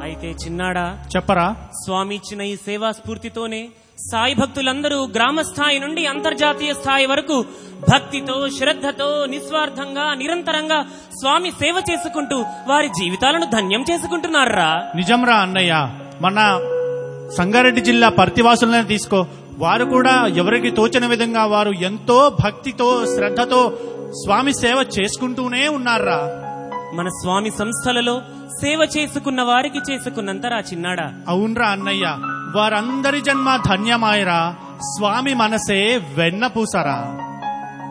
అయితే చిన్నాడా చెప్పరా స్వామి ఇచ్చిన ఈ సేవా స్ఫూర్తితోనే సాయి భక్తులందరూ గ్రామ స్థాయి నుండి అంతర్జాతీయ స్థాయి వరకు భక్తితో శ్రద్ధతో నిస్వార్థంగా నిరంతరంగా స్వామి సేవ చేసుకుంటూ వారి జీవితాలను ధన్యం చేసుకుంటున్నారా నిజంరా అన్నయ్య మన సంగారెడ్డి జిల్లా పర్తివాసులనే తీసుకో వారు కూడా ఎవరికి తోచిన విధంగా వారు ఎంతో భక్తితో శ్రద్ధతో స్వామి సేవ చేసుకుంటూనే ఉన్నారా మన స్వామి సంస్థలలో సేవ చేసుకున్న వారికి చేసుకున్నంతరా చిన్నాడా అవునరా అన్నయ్య వారందరి జన్మ ధన్యమాయరా స్వామి మనసే వెన్నపూసరా